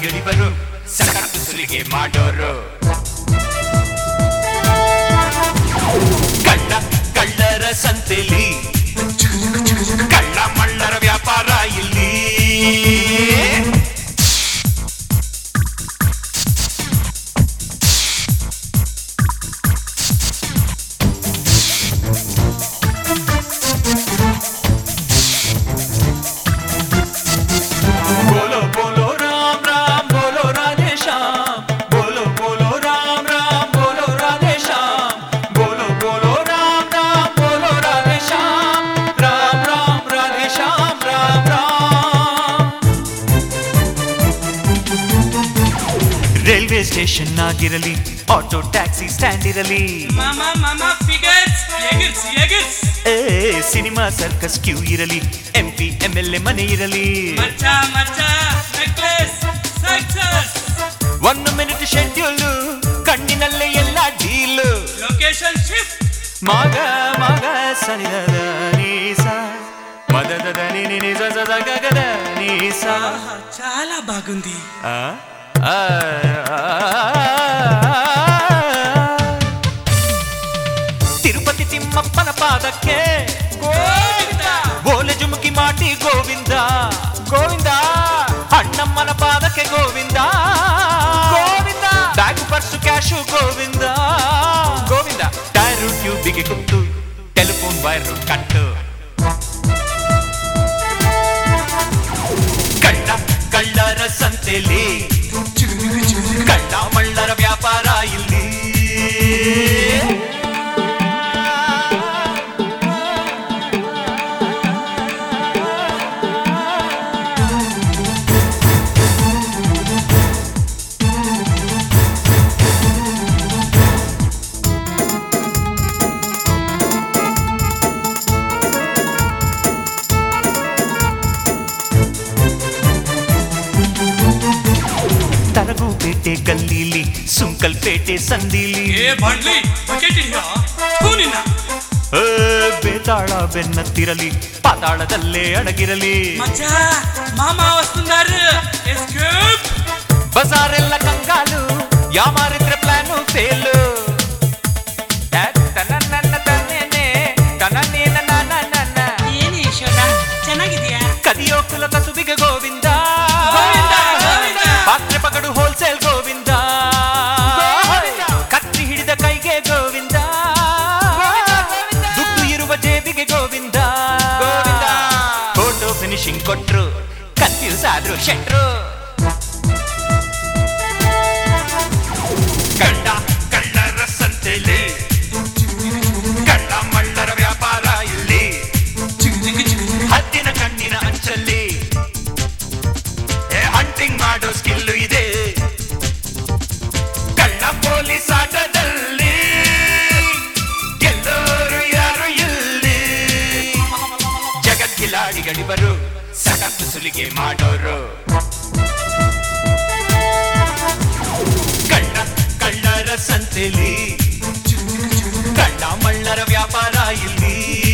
ಕಿಲಾಡಿಗಳಿವರು ಸಕತ್ತು ಸುಲಿಗೆ ಮಾಡೋರು ಕಳ್ಳ ಕಳ್ಳರ ಸಂತೆಲಿ ಕಳ್ಳ ಮಳ್ಳರ ವ್ಯಾಪಾರ ಇಲ್ಲಿ बोलो बोलो राम राम बोलो राधे श्याम बोलो बोलो राम राम बोलो राधे श्याम बोलो बोलो राम राम बोलो राधे श्याम राम राम राधे श्याम राम राम ರೈಲ್ವೆ ಸ್ಟೇಷನ್ ಆಗಿರಲಿ ಆಟೋ ಟ್ಯಾಕ್ಸಿ ಸ್ಟ್ಯಾಂಡ್ ಇರಲಿ ಮಾಮ ಮಾಮ ಫಿಗರ್ಸ್ ಎಗಿರ್ಸ್ ಎಗಿರ್ಸ್ ಏ ಸಿನಿಮಾ ಸರ್ಕಸ್ ಕ್ಯೂ ಇರಲಿ M P M L A ಮನೆ ಇರಲಿ ಮಚ್ಚ ಮಚ್ಚ ನೆಕ್ಲೆಸ್ ಸಕ್ಸಸ್ ಒಂದು ಮಿನಿಟ್ ಶೆಡ್ಯೂಲ್ ಕಣ್ಣಿನಲ್ಲೇ ಎಲ್ಲ ಡೀಲ್ ಲೊಕೇಶನ್ ಶಿಫ್ಟ್ ಮಗ ಮಗ ಸನಿದದ ನೀಸ ಮದದ ನಿ ನಿ ನಿ ಸ ಸ ಸ ಗ ಗ ದ ನೀಸ చాలా బాగుంది ಆ? ಆ, ಆ, ತಿರುಪತಿ ತಿಮ್ಮಪ್ಪನ ಪಾದಕ್ಕೆ ಗೋವಿಂದ ಓಲೆ ಜುಮುಕಿ ಮಾಟಿ ಗೋವಿಂದ ಗೋವಿಂದ ಅಣ್ಣಮ್ಮನ ಪಾದಕ್ಕೆ Govinda Govinda bag purse cash Govinda Govinda tyre ಟ್ಯೂಬಿಗೆ ಕುತ್ತು ಟೆಲಿಫೋನ್ ವೈರ್ ಕಟ್ಟು ಕಳ್ಳ ಕಳ್ಳರ ಸಂತೆಲಿ ಕಳ್ಳ ಮಳ್ಳರ ವ್ಯಾಪಾರ ಇಲ್ಲಿ ತರಗುಪೇಟೆ ಗಲ್ಲೀಲಿ ಸುಂಕಲ್ಪೇಟೆ ಸಂದಿಲಿ ఏ బండ్లి బకెట్ ఇడియా ನಿನ್ನ ಏ, ಬೇತಾಳ ಬೆನ್ನತ್ತಿರಲಿ ಪಾತಾಳದಲ್ಲೇ ಅಡಗಿರಲಿ మచ్చ మామ వస్తున్నారు ఎస్కేప్ ಬಜಾರೆಲ್ಲ ಕಂಗಾಲು ಯಾಮಾರಿದ್ರೆ ಪ್ಲಾನು ಫೇಲು ತನ್ನ ತನ್ನೇನೆ ತನ್ನನೇನ ನಾನ ನನ್ನ ಏನು ಯಶೋದ ಚೆನ್ನಾಗಿದ್ಯಾ ಕದಿಯೋ ಕುಲ ಕಸುಬಿಗೆ ಗೋವಿಂದ ಗೋವಿಂದ, ಗೋವಿಂದ. ಪಾತ್ರೆ ಪಗಡು ಹೋಲ್ಸೇಲ್ ಗೋವಿಂದ ಗೋವಿಂದ. ಕತ್ತಿ ಹಿಡಿದ ಕೈಗೆ ಗೋವಿಂದ ದುಡ್ಡು ಇರುವ ಜೇಬಿಗೆ ಗೋವಿಂದ ಗೋವಿಂದ. ಫೋಟೋ ಫಿನಿಶಿಂಗ್ ಕೊಟ್ರು ಕನ್ಫ್ಯೂಸ್ ಆದ್ರು ಶೆಟ್ರು ಕಳ್ಳ ಕಳ್ಳರ ಸಂತೆಲಿ ಕಳ್ಳ ಮಳ್ಳರ ವ್ಯಾಪಾರ ಇಲ್ಲಿ ಹದ್ದಿನ ಕಣ್ಣಿನ ಅಂಚಲ್ಲಿ ಹಂಟಿಂಗ್ ಮಾಡೋ ಸ್ಕಿಲ್ಲು ಇದೆ ಕಳ್ಳ ಪೊಲೀಸ್ ಆಟದಲ್ಲಿ ಗೆಲ್ಲೋರು ಯಾರು ಇಲ್ಲಿ ಜಗತ್ತಿಲಾಡಿಗಳಿವರು ಸಖತ್ತು ಸುಲಿಗೆ ಮಾಡೋರು ಕಳ್ಳ ಕಳ್ಳರ ಸಂತೆಲಿ ಕಳ್ಳ ಮಳ್ಳರ ವ್ಯಾಪಾರ ಇಲ್ಲಿ